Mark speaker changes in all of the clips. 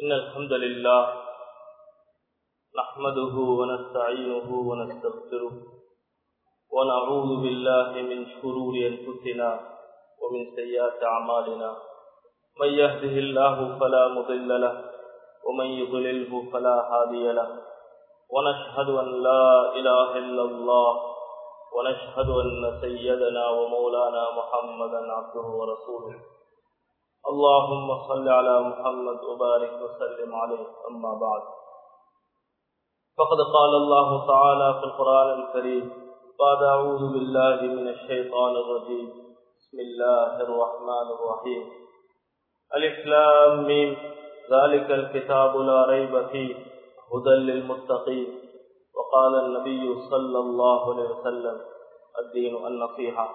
Speaker 1: إن الحمد لله نحمده ونستعينه ونستغفره ونعوذ بالله من شرور أنفسنا ومن سيئات أعمالنا من يهده الله فلا مضل له ومن يضلله فلا هادي له ونشهد أن لا إله إلا الله ونشهد أن سيدنا ومولانا محمدا عبده ورسوله اللهم صل على محمد وبارك وسلم عليه أما بعد فقد قال الله تعالى في القرآن الكريم بعد أعوذ بالله من الشيطان الرجيم بسم الله الرحمن الرحيم الإسلام ميم ذلك الكتاب لا ريب فيه هدى للمتقين وقال النبي صلى الله عليه وسلم الدين النصيحة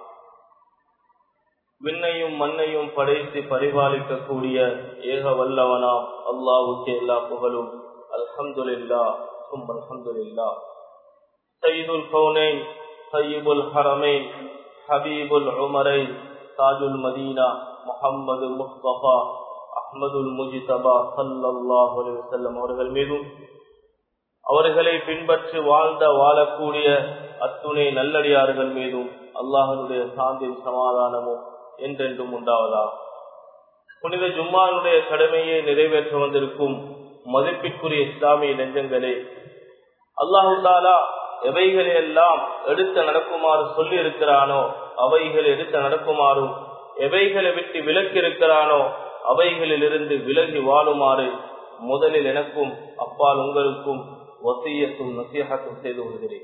Speaker 1: விண்ணையும் மண்ணையும் படைத்து பரிபாலிக்கக்கூடிய ஏக வல்லவனாம் அல்லாவுக்கு எல்லா புகழும் அல்ஹம்துலில்லா சும் அல்ஹம்துலில்லா சைதுல் கௌனைன் சையீபுல் ஹரமைன் ஹபீபுல் உமரைன் தாஜுல் மதீனா முஹம்மது முஸ்தபா அஹ்மதுல் முஜிதபா சல்லல்லாஹு அலைஹி வஸல்லம் அவர்கள் மீதும் அவர்களை பின்பற்றி வாழ்ந்த வாழக்கூடிய அத்துணை நல்லடியார்கள் மீதும் அல்லாஹனுடைய சாந்தின் சமாதானமும் என்றென்றும் உண்டாவதா புனித ஜும்மானுடைய கடமையை நிறைவேற்ற வந்திருக்கும் மதிப்பிற்குரிய இஸ்லாமிய நெஞ்சங்களே அல்லாஹு தாலா எவைகளை எல்லாம் எடுத்து நடக்குமாறு சொல்லி இருக்கிறானோ அவைகளை எடுத்து நடக்குமாறும் எவைகளை விட்டு விலக்கி இருக்கிறானோ அவைகளில் இருந்து விலகி வாழுமாறு முதலில் எனக்கும் அப்பால் உங்களுக்கும் வசியத்தும் நசீகத்தும் செய்து கொள்கிறேன்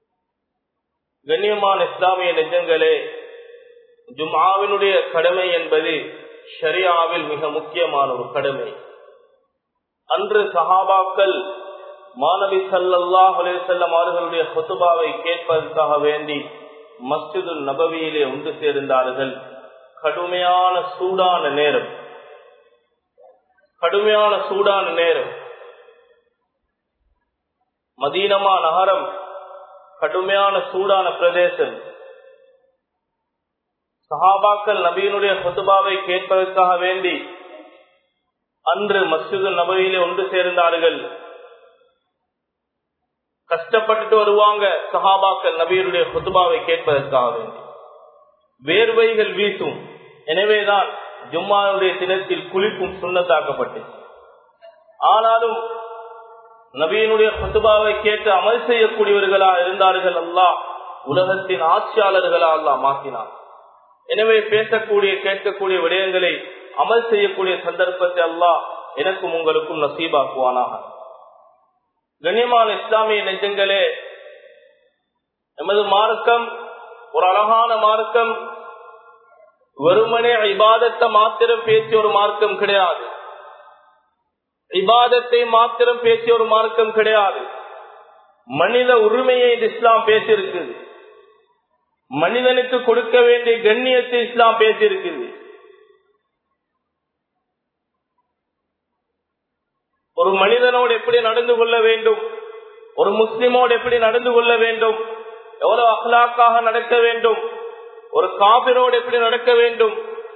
Speaker 1: கண்ணியமான இஸ்லாமிய நெஞ்சங்களே ஜும்ஆவினுடைய கடமை என்பது ஷரியாவில் மிக முக்கியமான ஒரு கடமை அன்று சஹாபாக்கள் மாணவி சல்லாஹ் செல்லம் அவர்களுடைய சொத்துபாவை கேட்பதற்காக வேண்டி மஸ்ஜிது நபவியிலே ஒன்று சேர்ந்தார்கள் கடுமையான சூடான நேரம் கடுமையான சூடான நேரம் மதீனமா நகரம் கடுமையான சூடான பிரதேசம் சஹாபாக்கள் நபியினுடைய சொத்துபாவை கேட்பதற்காக வேண்டி அன்று மஸ்ஜிது நபையிலே ஒன்று சேர்ந்தார்கள் கஷ்டப்பட்டுட்டு வருவாங்க சஹாபாக்கள் நபியினுடைய சொத்துபாவை கேட்பதற்காக வேண்டி வேர்வைகள் வீசும் எனவேதான் ஜும்மாவுடைய தினத்தில் குளிப்பும் சுண்ணத்தாக்கப்பட்டு ஆனாலும் நபியினுடைய சொத்துபாவை கேட்டு அமல் செய்யக்கூடியவர்களா இருந்தார்கள் அல்லா உலகத்தின் ஆட்சியாளர்களா அல்லா மாற்றினார் எனவே பேசக்கூடிய கேட்கக்கூடிய விடயங்களை அமல் செய்யக்கூடிய சந்தர்ப்பத்தை அல்லாஹ் எனக்கும் உங்களுக்கும் நசீபாக்குவானாக கண்ணியமான இஸ்லாமிய நெஞ்சங்களே எமது மார்க்கம் ஒரு அழகான மார்க்கம் வெறுமனே இபாதத்தை மாத்திரம் பேசிய ஒரு மார்க்கம் கிடையாது இபாதத்தை மாத்திரம் பேசிய ஒரு மார்க்கம் கிடையாது மனித உரிமையை இஸ்லாம் பேசியிருக்குது மனிதனுக்கு கொடுக்க வேண்டிய கண்ணியத்தை இஸ்லாம் பேசியிருக்குது ஒரு மனிதனோடு எப்படி நடந்து கொள்ள வேண்டும் ஒரு முஸ்லிமோடு எப்படி நடந்து கொள்ள வேண்டும் எவ்வளவு அகலாக்காக நடக்க வேண்டும் ஒரு காபிரோடு எப்படி நடக்க வேண்டும்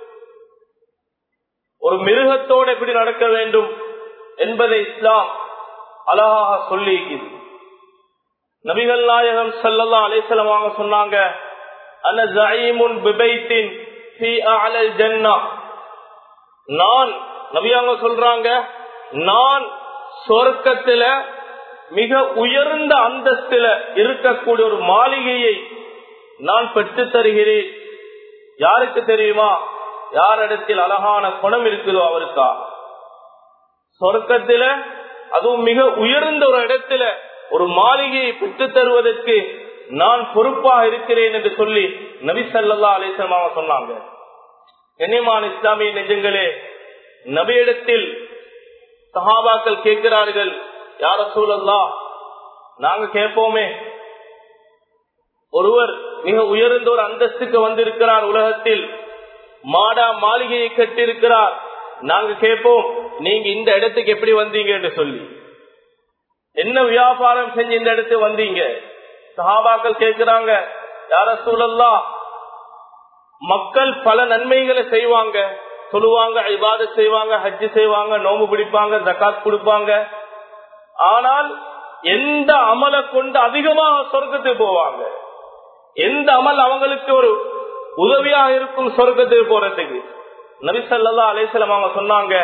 Speaker 1: ஒரு மிருகத்தோடு எப்படி நடக்க வேண்டும் என்பதை இஸ்லாம் அழகாக சொல்லி நபிகள் நாயகம் சல்லல்லா அலிசலமாக சொன்னாங்க நான் நபியாங்க சொல்றாங்க நான் சொர்க்கத்துல மிக உயர்ந்த அந்தஸ்துல இருக்கக்கூடிய ஒரு மாளிகையை நான் பெற்று தருகிறேன் யாருக்கு தெரியுமா யாரிடத்தில் அழகான குணம் இருக்குதோ அவருக்கா சொர்க்கத்துல அதுவும் மிக உயர்ந்த ஒரு இடத்துல ஒரு மாளிகையை பெற்று தருவதற்கு நான் பொறுப்பாக இருக்கிறேன் என்று சொல்லி நபி சல்லா அலிசமாக சொன்னாங்க கண்ணியமான இஸ்லாமிய நெஞ்சங்களே நபியிடத்தில் சஹாபாக்கள் கேட்கிறார்கள் யார சூழல்லா நாங்க கேட்போமே ஒருவர் மிக உயர்ந்த ஒரு அந்தஸ்துக்கு வந்திருக்கிறார் உலகத்தில் மாடா மாளிகையை கட்டிருக்கிறார் நாங்க கேட்போம் நீங்க இந்த இடத்துக்கு எப்படி வந்தீங்க என்று சொல்லி என்ன வியாபாரம் செஞ்சு இந்த இடத்துக்கு வந்தீங்க சஹாபாக்கள் கேட்கிறாங்க யார சூழல்லா மக்கள் பல நன்மைகளை செய்வாங்க சொல்லுவாங்க இபாத செய்வாங்க ஹஜ்ஜு செய்வாங்க நோம்பு பிடிப்பாங்க ஜக்காத் கொடுப்பாங்க ஆனால் எந்த அமலை கொண்டு அதிகமாக சொர்க்கத்துக்கு போவாங்க எந்த அமல் அவங்களுக்கு ஒரு உதவியாக இருக்கும் சொர்க்கத்துக்கு போறதுக்கு நபிசல்லா அலிசல்லாம் அவங்க சொன்னாங்க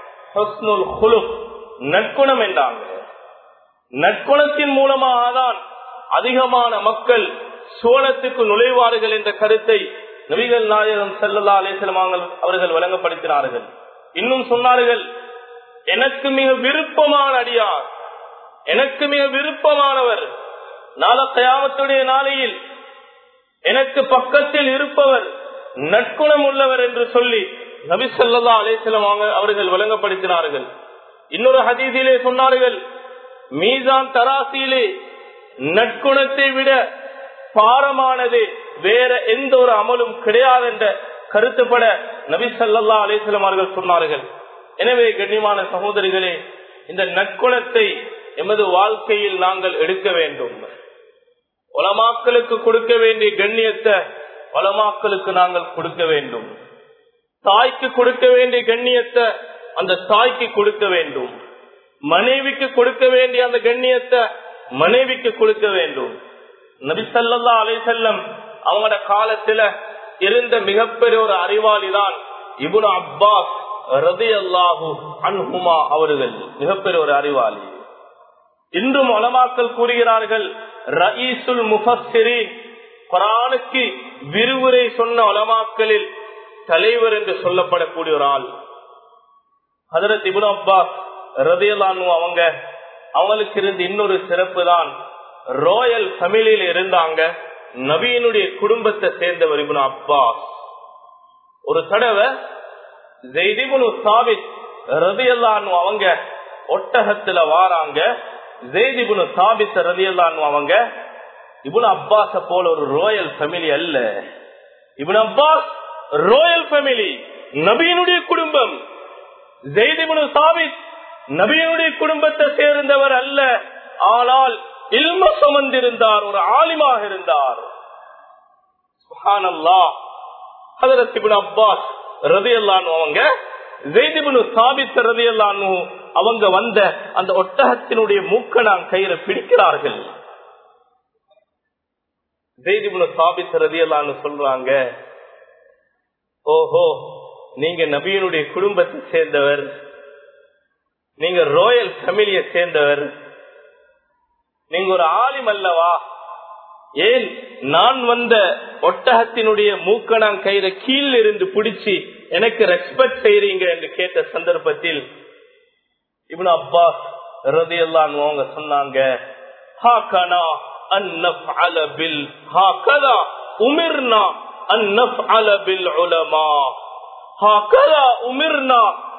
Speaker 1: நற்குணம் என்றாங்க நற்குணத்தின் மூலமாக தான் அதிகமான மக்கள் சோழத்துக்கு நுழைவார்கள் என்ற கருத்தை நபிகள் நாயகம் செல்லல்லா அலிசல்லாம் அவர்கள் வழங்கப்படுத்தினார்கள் இன்னும் சொன்னார்கள் எனக்கு மிக விருப்பமான அடியார் எனக்கு மிக விருப்பமானவர் நாள கயாமத்துடைய நாளையில் எனக்கு பக்கத்தில் இருப்பவர் நற்குணம் உள்ளவர் என்று சொல்லி நபி சொல்லா அலேசலம் அவர்கள் வழங்கப்படுத்தினார்கள் இன்னொரு ஹதீதியிலே சொன்னார்கள் மீசான் தராசியிலே நற்குணத்தை விட பாரமானது வேற எந்த ஒரு அமலும் கிடையாது என்ற கருத்துப்பட நபி சல்லா அலேசலம் அவர்கள் சொன்னார்கள் எனவே கண்ணியமான சகோதரிகளே இந்த நற்குணத்தை எமது வாழ்க்கையில் நாங்கள் எடுக்க வேண்டும் உலமாக்களுக்கு கொடுக்க வேண்டிய கண்ணியத்தை உலமாக்களுக்கு நாங்கள் கொடுக்க வேண்டும் தாய்க்கு கொடுக்க வேண்டிய கண்ணியத்தை அந்த தாய்க்கு கொடுக்க வேண்டும் மனைவிக்கு கொடுக்க வேண்டிய அந்த கண்ணியத்தை மனைவிக்கு கொடுக்க வேண்டும் நபிசல்லா அலைசல்லம் அவங்களோட காலத்துல இருந்த மிகப்பெரிய ஒரு அறிவாளி தான் இபுன் அப்பாஸ் ரதி அல்லாஹூ அன்ஹுமா அவர்கள் மிகப்பெரிய ஒரு அறிவாளி இன்றும் உலமாக்கள் கூறுகிறார்கள் ரயீசுல் முஃபஸ்ஸிரீன் குரானுக்கு விரிவுரை சொன்ன உலமாக்களில் தலைவர் என்று சொல்லப்படக்கூடிய ஒரு ஆள் ஹதரத் இபுன் அப்பாஸ் ரதியலானு அவங்க அவங்களுக்கு இருந்த இன்னொரு சிறப்பு தான் ரோயல் ஃபேமிலியில இருந்தாங்க நவீனுடைய குடும்பத்தை சேர்ந்தவர் இபுன் அப்பாஸ் ஒரு தடவை ஜெய்திபுனு சாபித் ரதியல்லானு அவங்க ஒட்டகத்துல வாராங்க ஜெய்திபுனு சாபித் ரதியல்லானு அவங்க இபுன் அப்பாஸ போல ஒரு ரோயல் ஃபேமிலி அல்ல இபுன் அப்பாஸ் ரோயல் ஃபேமிலி நபீனுடைய குடும்பம் ஜெய்திபுனு சாபித் நபியனுடைய குடும்பத்தை சேர்ந்தவர் அல்ல ஆனால் இல்ம சுமந்திருந்தார் ஒரு ஆலிமாக இருந்தார் அப்பாஸ் ரதியல்லானு அவங்க ஜெய்திபுனு சாபித் ரதியல்லானு அவங்க வந்த அந்த ஒட்டகத்தினுடைய மூக்க நான் கயிறு பிடிக்கிறார்கள் ஜெய்திபுனு சாபித் ரதியல்லான்னு சொல்றாங்க ஓஹோ நீங்க நபியனுடைய குடும்பத்தை சேர்ந்தவர் நீங்க ரோயல் ஃபேமிலியை சேர்ந்தவர் நீங்க ஒரு ஆலிம் அல்லவா ஏன் நான் வந்த ஒட்டகத்தினுடைய மூக்கணாங் கயிற கீழ் இருந்து பிடிச்சி எனக்கு ரெஸ்பெக்ட் செய்றீங்க என்று கேட்ட சந்தர்ப்பத்தில் இவனு அப்பா ரதியெல்லாம் அவங்க சொன்னாங்க ஹாக்கனா அந்நப் அலபில் ஹாக்கதா உமிர்னா அந்நப் அலபில் உலமா ஹாக்கதா உமிர்னா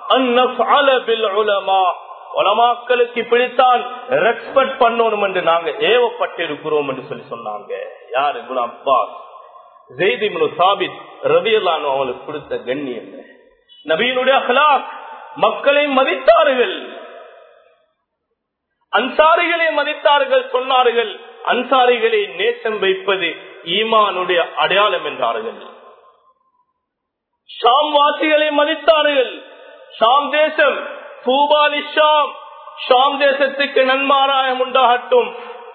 Speaker 1: உலமாக்களுக்கு இப்படித்தான் ரெஸ்பெக்ட் பண்ணணும் என்று நாங்க ஏவப்பட்டிருக்கிறோம் என்று சொல்லி சொன்னாங்க யாரு குண அப்பாஸ் ஜெய்திமுனு சாபித் ரவியலானு அவங்களுக்கு கொடுத்த கண்ணியம் நபீனுடைய அஹ்லாக் மக்களை மதித்தார்கள் அன்சாரிகளை மதித்தார்கள் சொன்னார்கள் அன்சாரிகளை நேசம் வைப்பது ஈமானுடைய அடையாளம் என்றார்கள் ஷாம் வாசிகளை மதித்தார்கள் ஷாம் தேசம் பூபாலி ஷாம் ஷாம் தேசத்துக்கு நன்மாராயம் உண்டாகட்டும்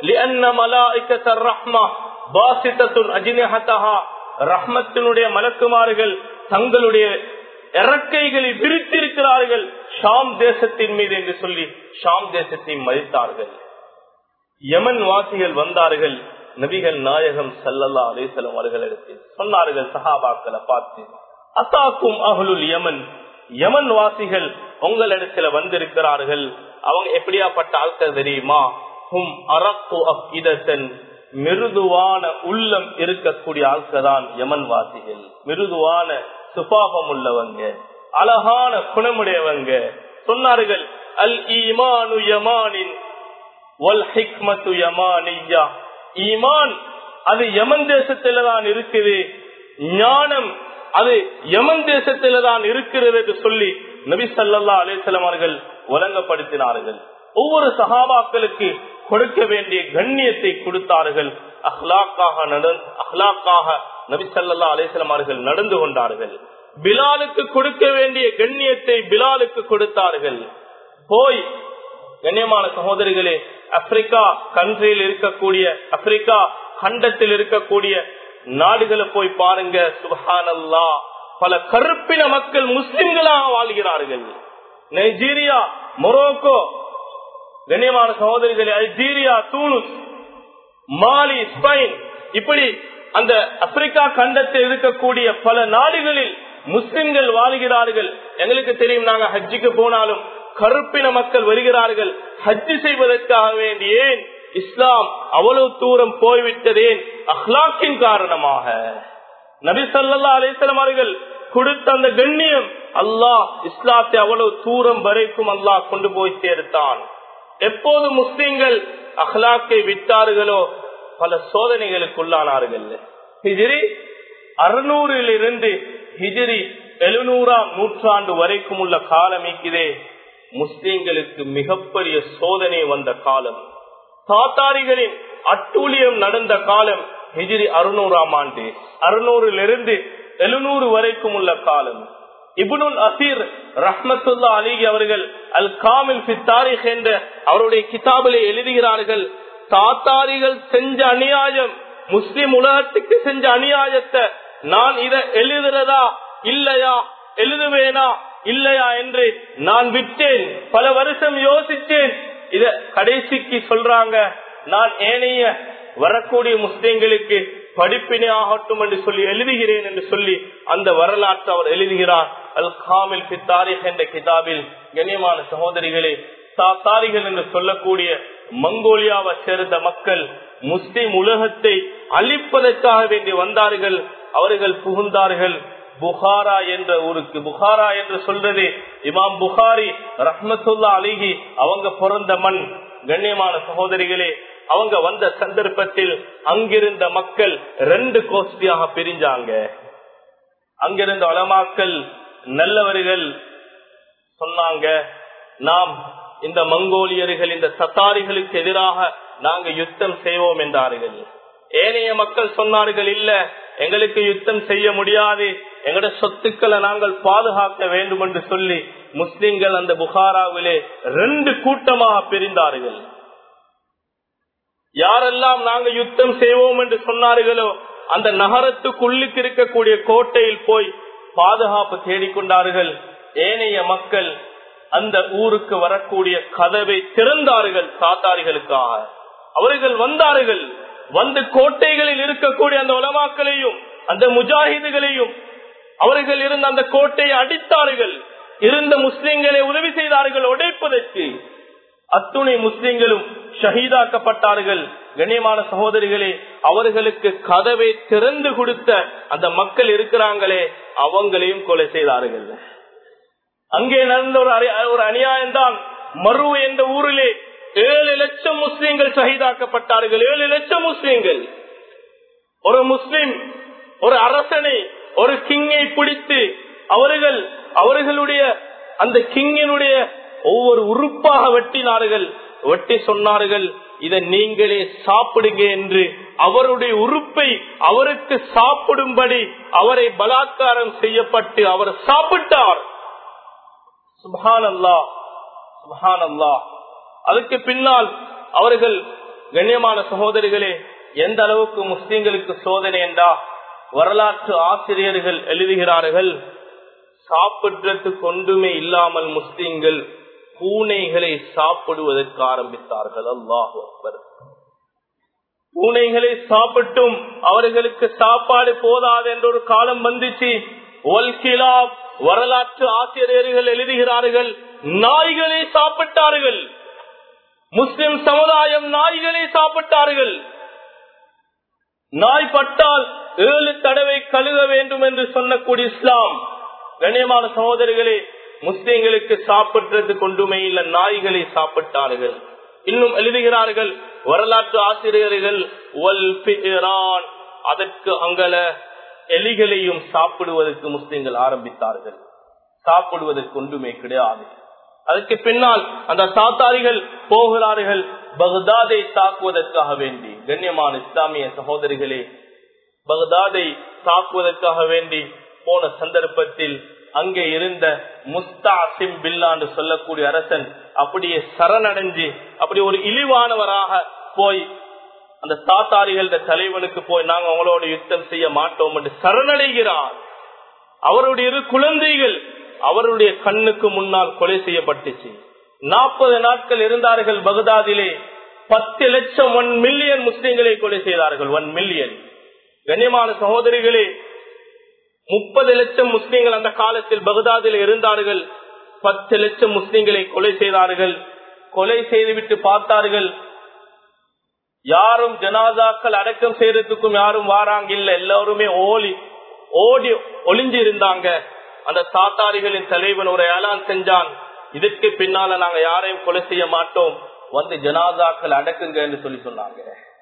Speaker 1: ரஹ்மத்தினுடைய மலக்குமார்கள் தங்களுடைய இறக்கைகளை விரித்திருக்கிறார்கள் ஷாம் தேசத்தின் மீது என்று சொல்லி ஷாம் தேசத்தை மதித்தார்கள் யமன் வாசிகள் வந்தார்கள் நபிகள் நாயகம் சல்லல்லா அலிசலம் அவர்களிடத்தில் சொன்னார்கள் சஹாபாக்களை பார்த்து அசாக்கும் அகலுல் யமன் யமன் வாசிகள் உங்களிடத்துல வந்திருக்கிறார்கள் அவங்க எப்படியாப்பட்ட ஆட்கள் தெரியுமா ஹும் அரப்பு அஃபிதத்தன் மிருதுவான உள்ளம் இருக்கக்கூடிய ஆட்கள் தான் யமன் வாசிகள் மிருதுவான சுபாபம் உள்ளவங்க அழகான குணமுடையவங்க சொன்னார்கள் அல் ஈமானு யமானின் வல் ஹிக்மத்து யமானியா ஈமான் அது யமன் தேசத்துல தான் இருக்குது ஞானம் அது யமன் தேசத்தில தான் இருக்கிறது என்று சொல்லி நபி சல்லா அலிசல்லாம் அவர்கள் வழங்கப்படுத்தினார்கள் ஒவ்வொரு சகாபாக்களுக்கு கொடுக்க வேண்டிய கண்ணியத்தை கொடுத்தார்கள் அஹ்லாக்காக அஹ்லாக்காக நபி சல்லா அலிசல்லாம் அவர்கள் நடந்து கொண்டார்கள் பிலாலுக்கு கொடுக்க வேண்டிய கண்ணியத்தை பிலாலுக்கு கொடுத்தார்கள் போய் கண்ணியமான சகோதரிகளே ஆப்பிரிக்கா கண்ட்ரியில் இருக்கக்கூடிய ஆப்பிரிக்கா கண்டத்தில் இருக்கக்கூடிய நாடுகளை போய் பாருங்க சுபஹானல்லா பல கருப்பின மக்கள் முஸ்லிம்களாக வாழ்கிறார்கள் நைஜீரியா மொரோக்கோ கண்ணியமான சகோதரிகளே அல்ஜீரியா தூனுஸ் மாலி ஸ்பெயின் இப்படி அந்த ஆப்பிரிக்கா கண்டத்தில் இருக்கக்கூடிய பல நாடுகளில் முஸ்லிம்கள் வாழ்கிறார்கள் எங்களுக்கு தெரியும் நாங்க ஹஜ்ஜிக்கு போனாலும் கருப்பின மக்கள் வருகிறார்கள் ஹஜ்ஜி செய்வதற்காக வேண்டி ஏன் இஸ்லாம் அவ்வளவு தூரம் போய்விட்டதேன் அஹ்லாக்கின் காரணமாக நபி சல்லா அலிஸ்லாம் அவர்கள் கொடுத்த அந்த கண்ணியம் அல்லாஹ் இஸ்லாத்தை அவ்வளவு தூரம் வரைக்கும் அல்லாஹ் கொண்டு போய் சேர்த்தான் எப்போது முஸ்லிம்கள் அஹ்லாக்கை விட்டார்களோ பல சோதனைகளுக்குள்ளானார்கள் ஹிஜிரி அறுநூறில் இருந்து ஹிஜிரி எழுநூறாம் நூற்றாண்டு வரைக்கும் உள்ள காலம் இருக்குதே முஸ்லிம்களுக்கு மிகப்பெரிய சோதனை வந்த காலம் தாத்தாரிகளின் அட்டூழியம் நடந்த காலம் ஹிஜிரி அறுநூறாம் ஆண்டு அறுநூறிலிருந்து எழுநூறு வரைக்கும் உள்ள காலம் இபுனுல் அசீர் ரஹ்மத்துல்லா அலிகி அவர்கள் அல் காமில் தாரிக் என்ற அவருடைய கிதாபிலே எழுதுகிறார்கள் தாத்தாரிகள் செஞ்ச அநியாயம் முஸ்லிம் உலகத்துக்கு செஞ்ச அநியாயத்தை நான் இதை எழுதுறதா இல்லையா எழுதுவேனா இல்லையா என்று நான் விட்டேன் பல வருஷம் யோசித்தேன் இத கடைசிக்கு சொல்றாங்க நான் ஏனைய வரக்கூடிய முஸ்லிம்களுக்கு படிப்பினை ஆகட்டும் என்று சொல்லி எழுதுகிறேன் என்று சொல்லி அந்த வரலாற்றை அவர் எழுதுகிறார் அல் காமில் பித்தாரிக் என்ற கிதாபில் கண்ணியமான சகோதரிகளே தாத்தாரிகள் என்று சொல்லக்கூடிய மங்கோலியாவை சேர்ந்த மக்கள் முஸ்லிம் உலகத்தை அழிப்பதற்காக வேண்டி வந்தார்கள் அவர்கள் புகுந்தார்கள் புகாரா என்ற ஊருக்கு புகாரா என்று சொல்றது இமாம் புகாரி ரஹ்மத்துல்லா அலிகி அவங்க பிறந்த மண் கண்ணியமான சகோதரிகளே அவங்க வந்த சந்தர்ப்பத்தில் அங்கிருந்த மக்கள் ரெண்டு கோஷ்டியாக பிரிஞ்சாங்க அங்கிருந்த அலமாக்கள் நல்லவர்கள் சொன்னாங்க நாம் இந்த மங்கோலியர்கள் இந்த சத்தாரிகளுக்கு எதிராக நாங்க யுத்தம் செய்வோம் என்றார்கள் ஏனைய மக்கள் சொன்னார்கள் இல்ல எங்களுக்கு யுத்தம் செய்ய முடியாது எங்கட சொத்துக்களை நாங்கள் பாதுகாக்க வேண்டும் என்று சொல்லி முஸ்லிம்கள் அந்த புகாராவிலே ரெண்டு கூட்டமாக பிரிந்தார்கள் யாரெல்லாம் நாங்க யுத்தம் செய்வோம் என்று சொன்னார்களோ அந்த நகரத்துக்குள்ளுக்கு இருக்கக்கூடிய கோட்டையில் போய் பாதுகாப்பு தேடிக்கொண்டார்கள் ஏனைய மக்கள் அந்த ஊருக்கு வரக்கூடிய கதவை திறந்தார்கள் தாத்தாரிகளுக்காக அவர்கள் வந்தார்கள் வந்து கோட்டைகளில் இருக்கக்கூடிய அந்த உலமாக்களையும் அந்த முஜாஹிதுகளையும் அவர்கள் இருந்த அந்த கோட்டையை அடித்தார்கள் இருந்த முஸ்லிம்களை உதவி செய்தார்கள் உடைப்பதற்கு அத்துணை முஸ்லிம்களும் ஷஹீதாக்கப்பட்டார்கள் கண்ணியமான சகோதரிகளே அவர்களுக்கு கதவை திறந்து கொடுத்த அந்த மக்கள் இருக்கிறாங்களே அவங்களையும் கொலை செய்தார்கள் அங்கே நடந்த ஒரு ஒரு அநியாயம்தான் மரு என்ற ஊரிலே ஏழு லட்சம் முஸ்லிம்கள் ஷஹீதாக்கப்பட்டார்கள் ஏழு லட்சம் முஸ்லிம்கள் ஒரு முஸ்லிம் ஒரு அரசனை ஒரு கிங்கை பிடித்து அவர்கள் அவர்களுடைய அந்த கிங்கினுடைய ஒவ்வொரு உறுப்பாக வெட்டினார்கள் வெட்டி சொன்னார்கள் இதை நீங்களே சாப்பிடுங்க என்று அவருடைய உறுப்பை அவருக்கு சாப்பிடும்படி அவரை பலாத்காரம் செய்யப்பட்டு அவர் சாப்பிட்டார் சுபான் அல்லா சுபான் அல்லா அதுக்கு பின்னால் அவர்கள் கண்ணியமான சகோதரிகளே எந்த அளவுக்கு முஸ்லிம்களுக்கு சோதனை என்றா வரலாற்று ஆசிரியர்கள் எழுதுகிறார்கள் சாப்பிடுறதுக்கு ஒன்றுமே இல்லாமல் முஸ்லிம்கள் பூனைகளை சாப்பிடுவதற்கு ஆரம்பித்தார்கள் அல்லாஹ் அக்பர் பூனைகளை சாப்பிட்டும் அவர்களுக்கு சாப்பாடு போதாது என்ற ஒரு காலம் வந்துச்சு வரலாற்று ஆசிரியர்கள் எழுதுகிறார்கள் நாய்களை சாப்பிட்டார்கள் முஸ்லிம் சமுதாயம் நாய்களை சாப்பிட்டார்கள் நாய் பட்டால் ஏழு தடவை கழுக வேண்டும் என்று சொன்னக்கூடிய இஸ்லாம் கண்ணியமான சகோதரிகளே முஸ்லிம்களுக்கு சாப்பிடுறது கொண்டுமே இல்ல நாய்களை சாப்பிட்டார்கள் இன்னும் எழுதுகிறார்கள் வரலாற்று ஆசிரியர்கள் அதற்கு அங்கல எலிகளையும் சாப்பிடுவதற்கு முஸ்லிம்கள் ஆரம்பித்தார்கள் சாப்பிடுவதற்கு ஒன்றுமே கிடையாது அதுக்கு பின்னால் அந்த சாத்தாரிகள் போகிறார்கள் பகதாதை தாக்குவதற்காக வேண்டி கண்ணியமான இஸ்லாமிய சகோதரிகளே பகதாதை தாக்குவதற்காக வேண்டி போன சந்தர்ப்பத்தில் அங்கே இருந்த முஸ்தாசிம் பில்லான்னு சொல்லக்கூடிய அரசன் அப்படியே சரணடைஞ்சு அப்படி ஒரு இழிவானவராக போய் அந்த தாத்தாரிகள தலைவனுக்கு போய் நாங்க அவங்களோட யுத்தம் செய்ய மாட்டோம் என்று சரணடைகிறார் அவருடைய இரு குழந்தைகள் அவருடைய கண்ணுக்கு முன்னால் கொலை செய்யப்பட்டுச்சு நாற்பது நாட்கள் இருந்தார்கள் பகதாதிலே பத்து லட்சம் ஒன் மில்லியன் முஸ்லிம்களை கொலை செய்தார்கள் ஒன் மில்லியன் கண்ணியமான சகோதரிகளே முப்பது லட்சம் முஸ்லிம்கள் அந்த காலத்தில் பகதாதில் இருந்தார்கள் பத்து லட்சம் முஸ்லிம்களை கொலை செய்தார்கள் கொலை செய்துவிட்டு பார்த்தார்கள் யாரும் ஜனாதாக்கள் அடக்கம் செய்யறதுக்கும் யாரும் வாராங்க இல்ல எல்லாருமே ஓலி ஓடி ஒளிஞ்சு இருந்தாங்க அந்த தாத்தாரிகளின் தலைவன் ஒரு ஏலான் செஞ்சான் இதுக்கு பின்னால நாங்க யாரையும் கொலை செய்ய மாட்டோம் வந்து ஜனாதாக்கள் அடக்குங்க என்று சொல்லி சொன்னாங்க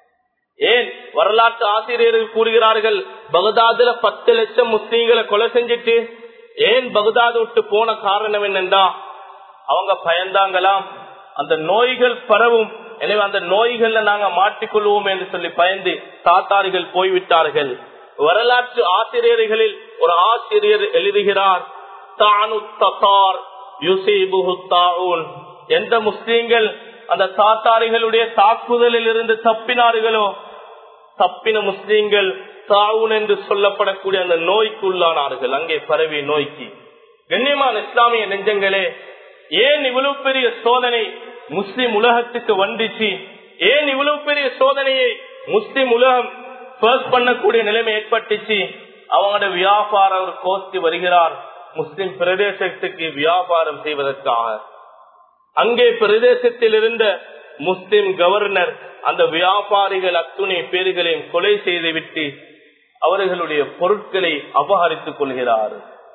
Speaker 1: ஏன் வரலாற்று ஆசிரியர்கள் கூறுகிறார்கள் பகதாதுல பத்து லட்சம் முஸ்லீம்களை கொலை செஞ்சுட்டு ஏன் பகதாது விட்டு போன காரணம் என்னென்றா அவங்க பயந்தாங்களாம் அந்த நோய்கள் பரவும் எனவே அந்த நோய்கள்ல நாங்க மாட்டிக்கொள்வோம் என்று சொல்லி பயந்து தாத்தாரிகள் போய்விட்டார்கள் வரலாற்று ஆசிரியர்களில் ஒரு ஆசிரியர் எழுதுகிறார் தானு தத்தார் யுசைபுஹு தாஊன் எந்த முஸ்லீம்கள் அந்த தாத்தாரிகளுடைய தாக்குதலில் இருந்து தப்பினார்களோ தப்பின முஸ்லீம்கள் தாவுன் என்று சொல்லப்படக்கூடிய அந்த நோய்க்கு உள்ளானார்கள் அங்கே பரவி நோய்க்கு கண்ணியமான இஸ்லாமிய நெஞ்சங்களே ஏன் இவ்வளவு பெரிய சோதனை முஸ்லிம் உலகத்துக்கு வந்துச்சு ஏன் இவ்வளவு பெரிய சோதனையை முஸ்லிம் உலகம் ஃபேஸ் பண்ணக்கூடிய நிலைமை ஏற்பட்டுச்சு அவங்களோட வியாபாரம் ஒரு கோஸ்தி வருகிறார் முஸ்லிம் பிரதேசத்துக்கு வியாபாரம் செய்வதற்காக அங்கே பிரதேசத்தில் இருந்த முஸ்லிம் கவர்னர் அந்த வியாபாரிகள் அத்துணை பேர்களையும் கொலை செய்துவிட்டு அவர்களுடைய பொருட்களை அபகரித்துக் கொள்கிறார்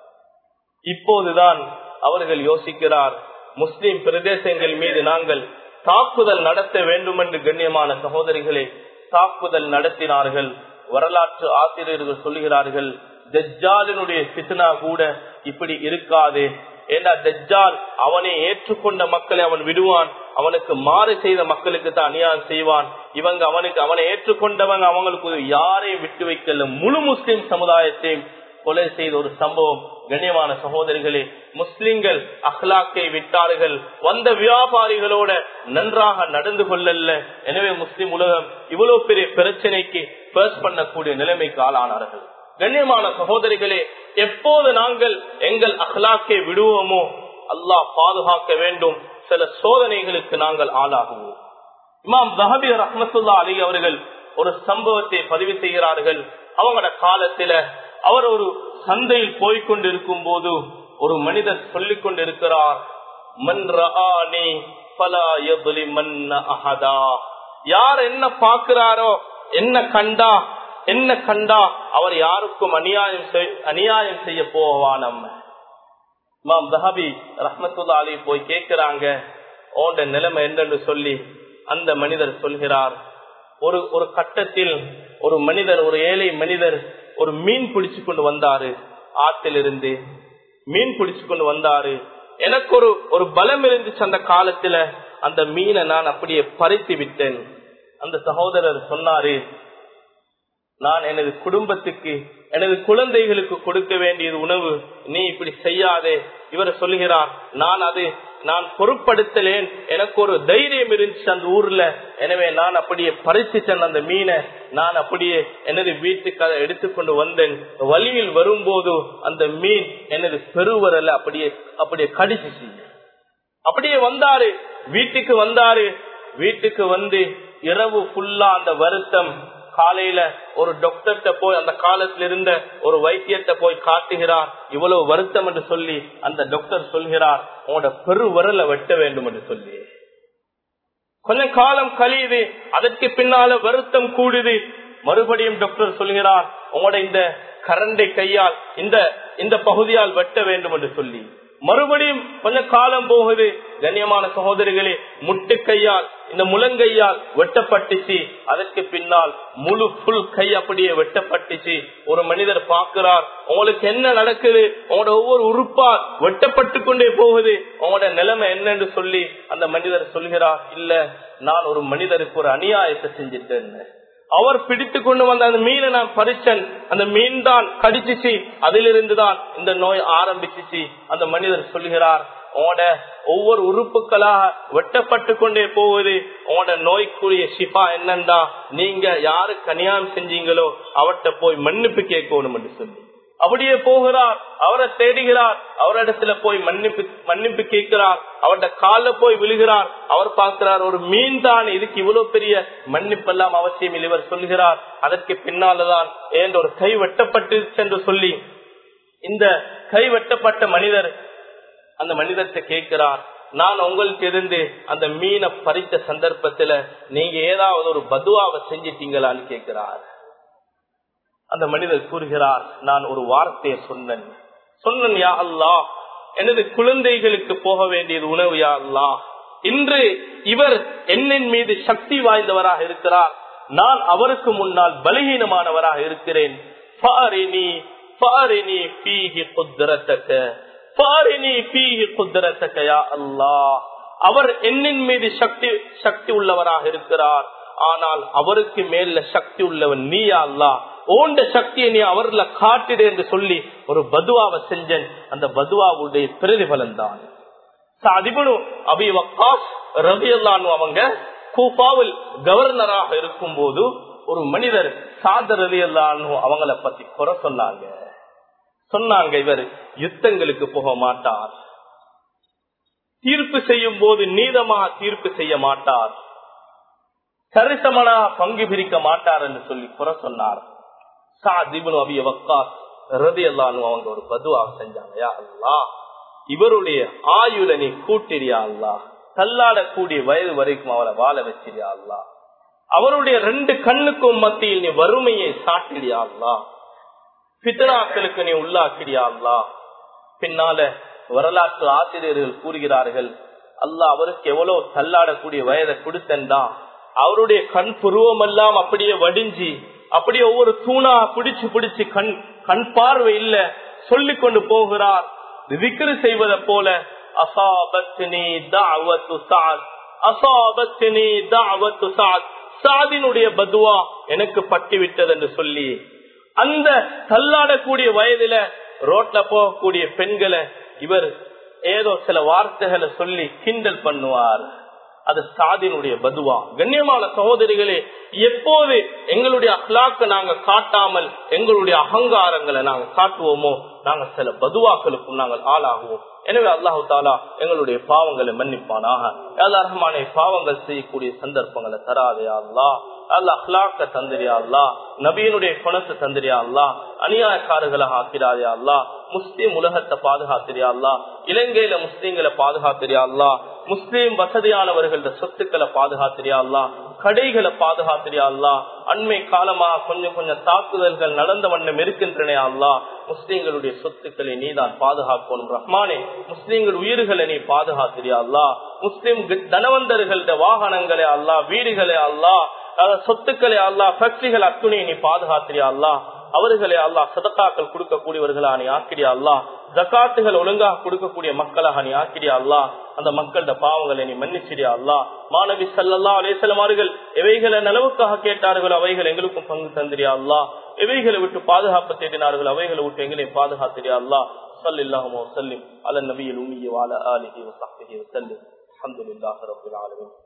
Speaker 1: இப்போதுதான் அவர்கள் யோசிக்கிறார் முஸ்லிம் பிரதேசங்கள் மீது நாங்கள் தாக்குதல் நடத்த வேண்டும் என்று கண்ணியமான சகோதரிகளை தாக்குதல் நடத்தினார்கள் வரலாற்று ஆசிரியர்கள் சொல்லுகிறார்கள் தஜ்ஜாலினுடைய சித்தனா கூட இப்படி இருக்காது ஏன்னா தஜ்ஜால் அவனை ஏற்றுக்கொண்ட மக்களை அவன் விடுவான் அவனுக்கு மாறு செய்த மக்களுக்கு தான் அநியாயம் செய்வான் இவங்க அவனுக்கு அவனை ஏற்றுக்கொண்டவங்க அவங்களுக்கு யாரையும் விட்டு வைக்கல முழு முஸ்லிம் சமுதாயத்தையும் கொலை செய்த ஒரு சம்பவம் கண்ணியமான சகோதரிகளே முஸ்லிம்கள் அஹ்லாக்கை விட்டார்கள் வந்த வியாபாரிகளோட நன்றாக நடந்து கொள்ளல எனவே முஸ்லிம் உலகம் இவ்வளவு பெரிய பிரச்சனைக்கு பேஸ் பண்ணக்கூடிய நிலைமைக்கு ஆளானார்கள் கண்ணியமான சகோதரிகளே எப்போது நாங்கள் எங்கள் அஹ்லாக்கை விடுவோமோ அல்லாஹ் பாதுகாக்க வேண்டும் சில சோதனைகளுக்கு நாங்கள் ஆளாகுவோம் இமாம் தஹபி ரஹமத்துல்லா அலி அவர்கள் ஒரு சம்பவத்தை பதிவு செய்கிறார்கள் அவங்களோட காலத்தில அவர் ஒரு சந்தையில் போய்கொண்டிருக்கும் போது ஒரு மனிதர் சொல்லிக் கொண்டிருக்கிறார் யார் என்ன பாக்குறாரோ என்ன கண்டா என்ன கண்டா அவர் யாருக்கும் அநியாயம் அநியாயம் செய்ய போவா நம்ம இமாம் தஹபி ரஹமத்துல்லா அலி போய் கேட்கிறாங்க ஓண்ட நிலைமை என்னன்னு சொல்லி அந்த மனிதர் சொல்கிறார் ஒரு ஒரு கட்டத்தில் ஒரு மனிதர் ஒரு ஏழை மனிதர் ஒரு மீன் பிடிச்சு கொண்டு வந்தாரு ஆற்றிலிருந்து மீன் பிடிச்சு கொண்டு வந்தாரு எனக்கு ஒரு ஒரு பலம் இருந்துச்சு அந்த காலத்துல அந்த மீனை நான் அப்படியே பறித்து விட்டேன் அந்த சகோதரர் சொன்னாரு நான் எனது குடும்பத்துக்கு எனது குழந்தைகளுக்கு கொடுக்க வேண்டியது உணவு நீ இப்படி செய்யாதே இவர் சொல்லுகிறார் நான் அது நான் பொருட்படுத்தலேன் எனக்கு ஒரு தைரியம் இருந்துச்சு அந்த ஊர்ல எனவே நான் அப்படியே பறிச்சுட்டேன் அந்த மீனை நான் அப்படியே எனது வீட்டுக்கு அதை எடுத்துக்கொண்டு வந்தேன் வழியில் வரும்போது அந்த மீன் எனது பெருவரல அப்படியே அப்படியே கடிச்சிச்சு அப்படியே வந்தாரு வீட்டுக்கு வந்தாரு வீட்டுக்கு வந்து இரவு ஃபுல்லா அந்த வருத்தம் காலையில ஒரு டாக்டர்கிட்ட போய் அந்த காலத்துல இருந்த ஒரு வைத்தியத்தை போய் காட்டுகிறார் இவ்வளவு வருத்தம் என்று சொல்லி அந்த டாக்டர் சொல்கிறார் உங்களோட பெரு விரல வெட்ட வேண்டும் என்று சொல்லி கொஞ்ச காலம் கழியுது அதற்கு பின்னால வருத்தம் கூடுது மறுபடியும் டாக்டர் சொல்கிறார் உங்களோட இந்த கரண்டை கையால் இந்த இந்த பகுதியால் வெட்ட வேண்டும் என்று சொல்லி மறுபடியும் கொஞ்ச காலம் போகுது கண்ணியமான சகோதரிகளே முட்டு கையால் இந்த முழங்கையால் வெட்டப்பட்டுச்சு அதற்கு பின்னால் முழு புல் கை அப்படியே வெட்டப்பட்டுச்சு ஒரு மனிதர் பார்க்கிறார் உங்களுக்கு என்ன நடக்குது உங்களோட ஒவ்வொரு உறுப்பா வெட்டப்பட்டு கொண்டே போகுது உங்களோட நிலைமை என்னன்னு சொல்லி அந்த மனிதர் சொல்கிறார் இல்ல நான் ஒரு மனிதருக்கு ஒரு அநியாயத்தை செஞ்சிட்டேன் அவர் பிடித்து கொண்டு வந்த அந்த மீனை நான் பறிச்சன் அந்த மீன் தான் கடிச்சிச்சு அதிலிருந்து தான் இந்த நோய் ஆரம்பிச்சிச்சு அந்த மனிதர் சொல்லுகிறார் உங்களோட ஒவ்வொரு உறுப்புகளாக வெட்டப்பட்டு கொண்டே போகுது உங்களோட நோய்க்குரிய ஷிஃபா என்னன்னா நீங்க யாரு கனியாம் செஞ்சீங்களோ அவர்கிட்ட போய் மன்னிப்பு கேட்கணும் என்று சொல்லி அப்படியே போகிறார் அவரை தேடுகிறார் அவரிடத்துல போய் மன்னிப்பு மன்னிப்பு கேட்கிறார் அவருடைய கால போய் விழுகிறார் அவர் பார்க்கிறார் ஒரு மீன் தான் இதுக்கு இவ்வளவு பெரிய மன்னிப்பு எல்லாம் அவசியம் இல்லை இவர் சொல்கிறார் அதற்கு பின்னால்தான் ஏன் ஒரு கை வெட்டப்பட்டு என்று சொல்லி இந்த கை வெட்டப்பட்ட மனிதர் அந்த மனிதத்தை கேட்கிறார் நான் உங்களுக்கு இருந்து அந்த மீனை பறித்த சந்தர்ப்பத்துல நீங்க ஏதாவது ஒரு பதுவாவை செஞ்சிட்டீங்களான்னு கேட்கிறார் அந்த மனிதர் கூறுகிறார் நான் ஒரு வார்த்தையை சொன்னேன் சொன்னன் யா அல்லா எனது குழந்தைகளுக்கு போக வேண்டியது உணவு யா அல்லா இன்று இவர் என்னின் மீது சக்தி வாய்ந்தவராக இருக்கிறார் நான் அவருக்கு முன்னால் பலகீனமானவராக இருக்கிறேன் ஃபாரினி ஃபாரினி ஃபீஹி குத்ரத்தக ஃபாரினி ஃபீஹி குத்ரத்தக யா அல்லாஹ் அவர் என்னின் மீது சக்தி சக்தி உள்ளவராக இருக்கிறார் ஆனால் அவருக்கு மேல சக்தி உள்ளவன் நீயா அல்லா ஓண்ட சக்தியை நீ அவர்ல காட்டிடு என்று சொல்லி ஒரு பதுவாவை செஞ்சன் அந்த பதுவாவுடைய பிரதிபலன் தான் அபி வக்காஸ் ரவி அவங்க கூபாவில் கவர்னராக இருக்கும் போது ஒரு மனிதர் சாதர் ரவி அவங்கள பத்தி குறை சொன்னாங்க சொன்னாங்க இவர் யுத்தங்களுக்கு போக மாட்டார் தீர்ப்பு செய்யும் போது நீதமாக தீர்ப்பு செய்ய மாட்டார் சரிசமனா பங்கு பிரிக்க மாட்டார் என்று சொல்லி குறை சொன்னார் சாதிபுன் அபிய வக்காஸ் ரதி அல்லான்னு அவங்க ஒரு பதுவாக செஞ்சாங்க யா அல்லா இவருடைய ஆயுள நீ கூட்டிரியா அல்லா தள்ளாடக்கூடிய வயது வரைக்கும் அவரை வாழ வச்சிரியா அல்லா அவருடைய ரெண்டு கண்ணுக்கும் மத்தியில் நீ வறுமையை சாட்டிடியா அல்லா பித்தனாக்களுக்கு நீ உள்ளாக்கிறியா அல்லா பின்னால வரலாற்று ஆசிரியர்கள் கூறுகிறார்கள் அல்லாஹ் அவருக்கு எவ்வளவு தள்ளாடக்கூடிய வயதை கொடுத்தா அவருடைய கண் புருவம் எல்லாம் அப்படியே வடிஞ்சி அப்படியே ஒவ்வொரு தூணா பிடிச்சு பிடிச்சு கண் கண் பார்வை இல்ல சொல்லிக் கொண்டு போகிறார் விக்கிரு செய்வதை போல அசாபத்தினி தாவத்து சாத் அசாபத்தினி தாவத்து சாத் சாதினுடைய பதுவா எனக்கு பட்டு விட்டது என்று சொல்லி அந்த தள்ளாடக்கூடிய வயதுல ரோட்ல போகக்கூடிய பெண்களை இவர் ஏதோ சில வார்த்தைகளை சொல்லி கிண்டல் பண்ணுவார் அது சாதினுடைய பதுவா கண்ணியமான சகோதரிகளே எப்போது எங்களுடைய அஹ்லாக்க நாங்க காட்டாமல் எங்களுடைய அகங்காரங்களை நாங்க காட்டுவோமோ நாங்க சில பதுவாக்களுக்கும் நாங்கள் ஆளாகுவோம் எனவே அல்லாஹு தாலா எங்களுடைய பாவங்களை மன்னிப்பானாக எல்லா ரஹ்மானை பாவங்கள் செய்யக்கூடிய சந்தர்ப்பங்களை தராதே அல்லா அல்ல அஹ்லாக்க தந்திரியா அல்லா நபியனுடைய குணத்தை தந்திரியா அல்லா அநியாயக்காரர்களாக ஆக்கிறாதே அல்லா முஸ்லீம் உலகத்தை பாதுகாத்திரியா அல்லா இலங்கையில முஸ்லீம்களை பாதுகாத்திரியா அல்லா முஸ்லீம் வசதியானவர்கள சொத்துக்களை பாதுகாத்திரியா அல்லா கடைகளை பாதுகாத்திரியா அல்லா அண்மை காலமா கொஞ்சம் கொஞ்சம் தாக்குதல்கள் நடந்த வண்ணம் இருக்கின்றன அல்லா முஸ்லீம்களுடைய சொத்துக்களை நீ தான் பாதுகாக்கணும் ரஹ்மானே முஸ்லீம்கள் உயிர்களை நீ பாதுகாத்திரியா அல்லா முஸ்லீம் தனவந்தர்கள வாகனங்களே அல்லா வீடுகளே அல்லா சொத்துக்களை அல்லா ஃபேக்டரிகள் அத்துணையை நீ பாதுகாத்திரியா அல்லா அவர்களே அல்லா சதக்காக்கள் கொடுக்கக்கூடியவர்களா நீ ஆக்கிரியா அல்லா ஜக்காத்துகள் ஒழுங்காக கொடுக்கக்கூடிய மக்களாக நீ ஆக்கிரியா அல்லா அந்த மக்களோட பாவங்களை நீ மன்னிச்சிரியா அல்லா மாணவி சல்லா அலேசலம் அவர்கள் எவைகளை நலவுக்காக கேட்டார்கள் அவைகள் எங்களுக்கும் பங்கு தந்திரியா அல்லா எவைகளை விட்டு பாதுகாப்பு தேடினார்கள் அவைகளை விட்டு எங்களையும் பாதுகாத்திரியா அல்லா சல்லாஹும் வசல்லிம் அல நபியில் உமிய வாழ ஆலிஹி வசல்லிம் அஹமதுல்லாஹ் ரபுல் ஆலமின்